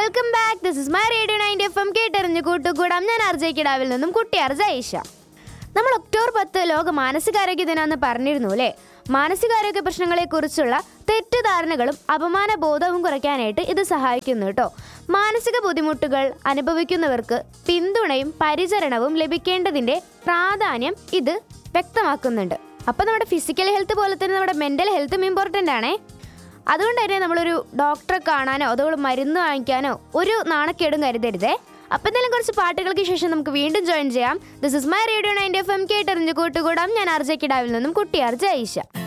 welcome back this is my radio ninety F M കേട്ടെറിഞ്ഞ് കൂട്ടുകൂടാം ഞാൻ അർജയ് കിടാവിൽ നിന്നും കുട്ടി അർജ ഐഷ നമ്മൾ ഒക്ടോബർ പത്ത് ലോക മാനസികാരോഗ്യ ദിനാന്ന് പറഞ്ഞിരുന്നു അല്ലേ മാനസികാരോഗ്യ പ്രശ്നങ്ങളെക്കുറിച്ചുള്ള തെറ്റിദ്ധാരണകളും അപമാന ബോധവും കുറയ്ക്കാനായിട്ട് ഇത് സഹായിക്കുന്നു കേട്ടോ മാനസിക ബുദ്ധിമുട്ടുകൾ അനുഭവിക്കുന്നവർക്ക് പിന്തുണയും പരിചരണവും ലഭിക്കേണ്ടതിൻ്റെ പ്രാധാന്യം ഇത് വ്യക്തമാക്കുന്നുണ്ട് അപ്പം നമ്മുടെ ഫിസിക്കൽ ഹെൽത്ത് പോലെ തന്നെ നമ്മുടെ മെൻ്റൽ ഹെൽത്തും ഇമ്പോർട്ടൻ്റ് ആണേ അതുകൊണ്ട് തന്നെ നമ്മളൊരു ഡോക്ടറെ കാണാനോ അതുപോലെ മരുന്ന് വാങ്ങിക്കാനോ ഒരു നാണക്കേടും കരുതരുതേ അപ്പം എന്തായാലും കുറച്ച് പാട്ടുകൾക്ക് ശേഷം നമുക്ക് വീണ്ടും ജോയിൻ ചെയ്യാം this is my radio ninety F M കേട്ടറിഞ്ഞ് കൂട്ടുകൂടാം ഞാൻ അർജ കിടാവിൽ നിന്നും കുട്ടി അർജ ഐഷ